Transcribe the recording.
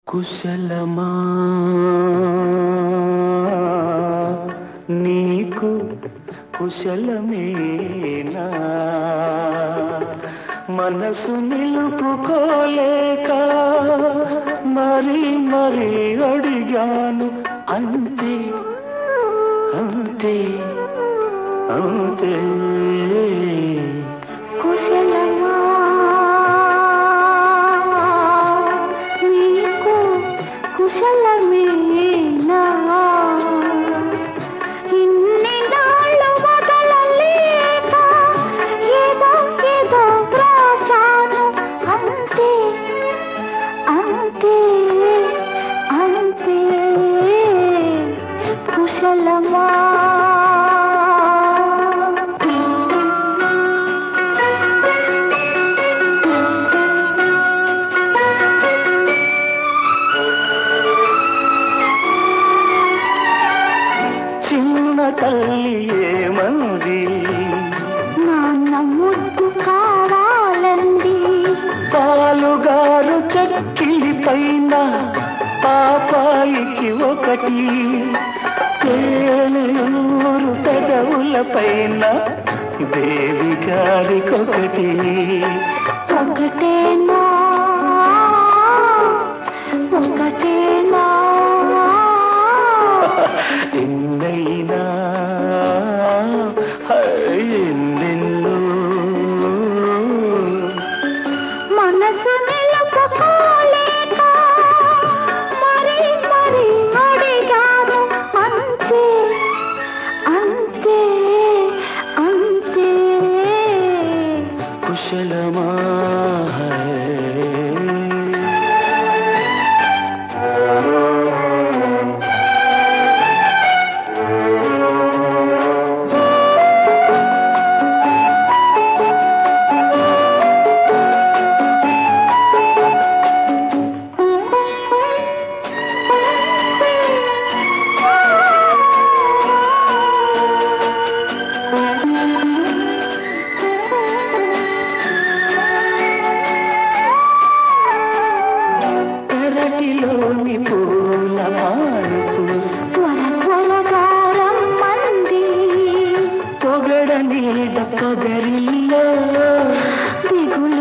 కుశలమా నీకు కుశలమేనా మనసు నిలుపుకోలేక మరి మరి అడిగాను అంతే అంతే అంతే కుశలమా నీకు కుశలమేనా ఇన్ని నాళ్ళు వదలలేక ఏదో ఏదో వ్రాశాను అంతే అంతే అంతే కుశలమా చిన్న తల్లి ఏమంది నాన్న ముద్దు కావాలండి పాలుగారు చక్కిలి పైన పాపాయికి ఒకటి తేనెయూరు పెదవుల పైన దేవి గారికొకటి ఒకటేనా ఒకటేనా ఎన్నైనా ఎన్నెన్నో మనసు నిలుపుకోలేక మరి మరి అడిగాను అంతే అంతే అంతే కుశలమా పెరటిలోని పూల మారుతూ త్వర త్వరగా రమ్మంది పొగడ నీడ పొగరిల్లో దిగుల